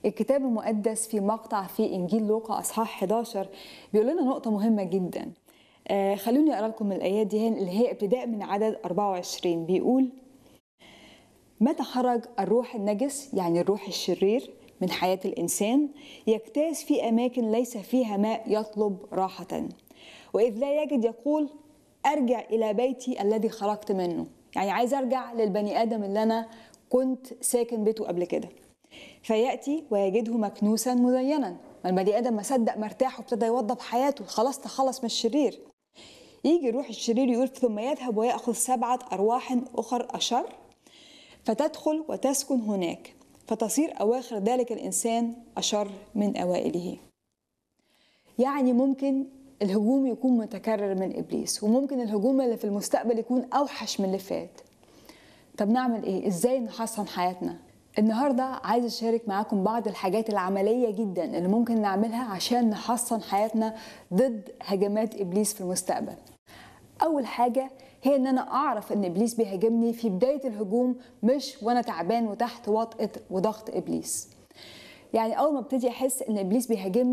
الكتاب المقدس في مقطع في انجيل لوقا اصحاح 11 بيقول لنا نقطه مهمه جدا آه خلوني اقرا لكم الايات دي هنا اللي هي ابتداء من عدد 24 بيقول متى خرج الروح النجس يعني الروح الشرير من حياه الانسان يجتاز في اماكن ليس فيها ماء يطلب راحه واذ لا يجد يقول ارجع الى بيتي الذي خرجت منه يعني عايز ارجع للبني ادم اللي انا كنت ساكن بيته قبل كده فياتي ويجده مكنوسا مزينا ما البني ادم ما صدق مرتاح وابتدى يوضب حياته خلاص تخلص من الشرير يجي الروح الشرير يقول ثم يذهب وياخذ سبعه ارواح اخر اشر فتدخل وتسكن هناك فتصير اواخر ذلك الانسان اشر من اوائله يعني ممكن الهجوم يكون متكرر من ابليس وممكن الهجوم اللي في المستقبل يكون اوحش من اللي فات طب نعمل ايه ازاي نحسن حياتنا النهارده عايز اشارك معاكم بعض الحاجات العمليه جدا اللي ممكن نعملها عشان نحسن حياتنا ضد هجمات ابليس في المستقبل اول حاجه هي ان انا اعرف ان ابليس بيهاجمني في بدايه الهجوم مش وانا تعبان وتحت وطأة وضغط ابليس يعني اول ما ابتدي احس ان ابليس بيهاجمني